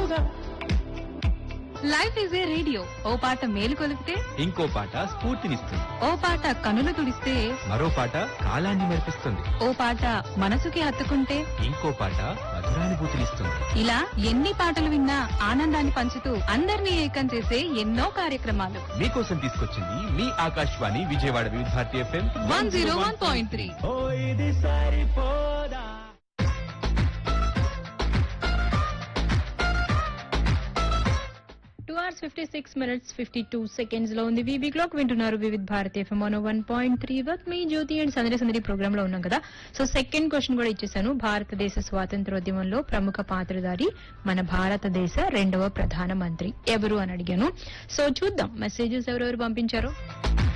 Saripodhaa life is a radio ఓ పాట మేలు కొలిపితే ఇంకో పాట స్ఫూర్తినిస్తుంది ఓ పాట కనులు తుడిస్తే మరో పాట కాలాన్ని మెరిపిస్తుంది ఓ పాట మనసుకి హత్తుకుంటే ఇంకో పాట మధురానుభూతినిస్తుంది ఇలా ఎన్ని పాటలు విన్నా ఆనందాన్ని పంచుతూ అందరినీ ఏకం చేసే ఎన్నో కార్యక్రమాలు మీకోసం తీసుకొచ్చింది మీ Akashvani Vijayawada Vividh Bharati F M one zero one point three ఓ ఇది సరిపోదా two hours fifty six minutes fifty two seconds లో ఉంది వీబీ క్లాక్ వింటున్నారు Vividh Bharat F M one one point three with me Jyothi and Sandadi Sandadi programme లో ఉన్నాం కదా సో సెకండ్ క్వశ్చన్ కూడా ఇచ్చేసాను భారతదేశ స్వాతంత్రోద్యమంలో ప్రముఖ పాత్రధారి మన భారతదేశ రెండవ ప్రధాన మంత్రి ఎవరు అని అడిగాను సో చూద్దాం మెసేజెస్ ఎవరెవరు పంపించారో